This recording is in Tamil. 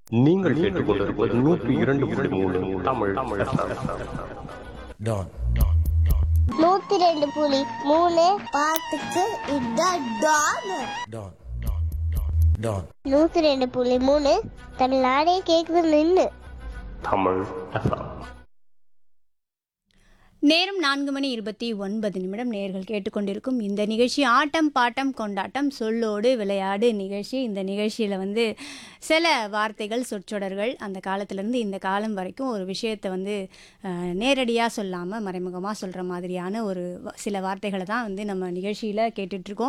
நீங்கள் கேட்டுக்கொண்டிருப்பது நூற்றி இரண்டு புள்ளி மூணு தமிழ் தமிழ் Don. நூத்தி ரெண்டு புலி மூணு பாத்துக்கு இதான் டான் Don. Don. நூத்தி ரெண்டு புள்ளி மூணு தமிழ்நாடே கேக்குது நின்னு தமிழ் FM. நேரம் நான்கு மணி இருபத்தி ஒன்பது நிமிடம் நேர்கள் கேட்டுக்கொண்டிருக்கும் இந்த நிகழ்ச்சி ஆட்டம் பாட்டம் கொண்டாட்டம் சொல்லோடு விளையாடு நிகழ்ச்சி இந்த நிகழ்ச்சியில் வந்து சில வார்த்தைகள் சொற்றொடர்கள் அந்த காலத்திலேருந்து இந்த காலம் வரைக்கும் ஒரு விஷயத்தை வந்து நேரடியாக சொல்லாமல் மறைமுகமாக சொல்கிற மாதிரியான ஒரு வ- சில வார்த்தைகளை தான் வந்து நம்ம நிகழ்ச்சியில் கேட்டுட்ருக்கோம்